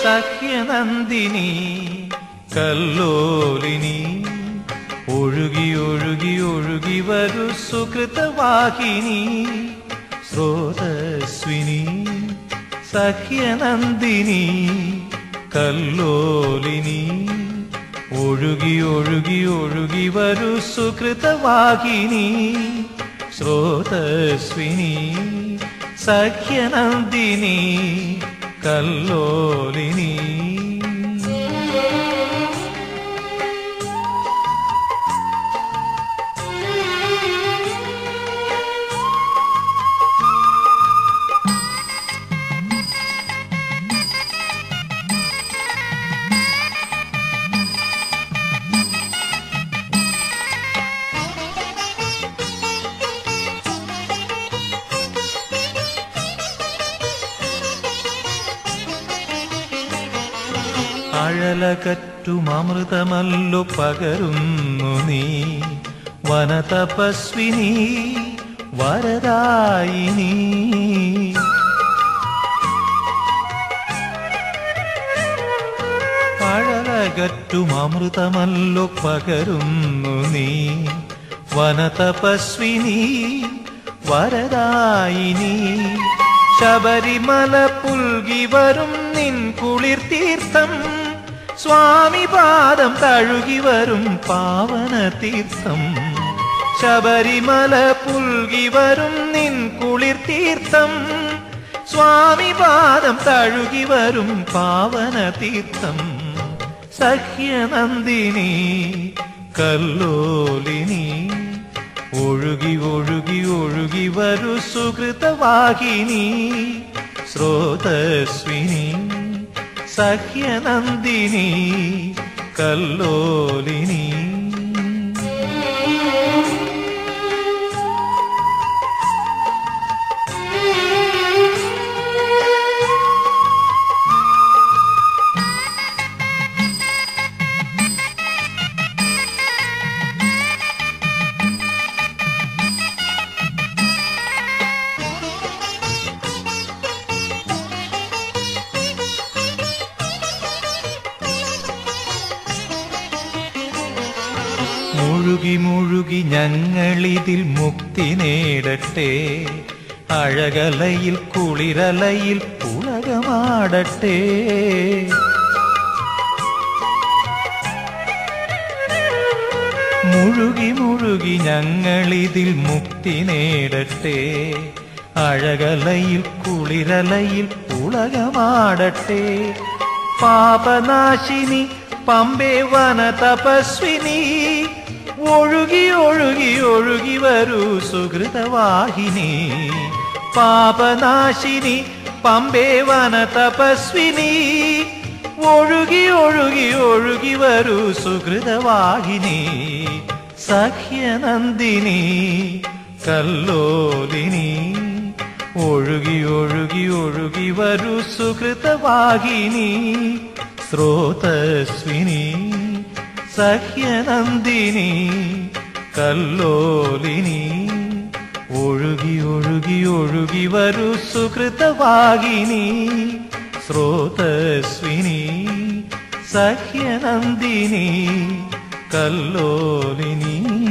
സഖ്യനന്ദിനി കല്ലോലിനി ഒഴുകി ഒഴുകി ഒഴുകി വരു സുഹൃതവാഹിനി സ്രോതസ്വിനി സഖ്യനന്ദിനി കല്ലോലിനി ഒഴുകി ഒഴുകി ഒഴുകി വരു സുഹൃതവാഹിനി സ്രോതസ്വിനി സഖ്യനന്ദിനി കല്ലോലിനി അഴലകറ്റും അമൃതമല്ലു പകരുന്നു നീ വനതപസ്വിനി വരദായിനി അഴലകറ്റും അമൃതമല്ലു പകരുന്നു നീ വനതപസ്വിനി വരദായിനി ശബരിമല പുൽകി വരും നിൻ കുളിർ തീർത്ഥം സ്വാമി പാദം തഴുകി വരും പാവന തീർത്ഥം ശബരിമല പുൽകി വരും നിൻ കുളിർ തീർത്ഥം സ്വാമി പാദം തഴുകി വരും പാവന തീർത്ഥം സഖ്യനന്ദിനി കല്ലോലിനി ഒഴുകി ഒഴുകി ഒഴുകി വരു സുഹൃതവാഹിനി സ്രോതസ്വിനി സഖ്യനന്ദിനി കല്ലോലിനി മുഴുകി മുഴുകി ഞങ്ങളിതിൽ മുക്തി നേടട്ടെ അഴകലയിൽ കുളിരലയിൽ പുളകമാടട്ടെ മുഴുകി മുഴുകി ഞങ്ങളിതിൽ മുക്തി നേടട്ടെ അഴകലയിൽ കുളിരലയിൽ പുളകമാടട്ടെ പാപനാശിനി പമ്പേ വന തപസ്വിനി ഒഴുകി ഒഴുകി ഒഴുകി വരൂ സുഹൃതവാഹിനി പാപനാശിനി പമ്പേ വന തപസ്വിനി ഒഴുകി ഒഴുകി ഒഴുകി വരൂ സുഹൃതവാഹിനി സഖ്യനന്ദിനി കല്ലോലിനി ഒഴുകി ഒഴുകി ഒഴുകി വരൂ സുഹൃതവാഹിനി സ്രോതസ്വിനി സഖ്യനന്ദിനി കല്ലോലിനി ഒഴുകി ഒഴുകി ഒഴുകി വരൂ സുഹൃതവാഹിനി സ്രോതസ്വിനി സഖ്യനന്ദിനി കല്ലോലിനി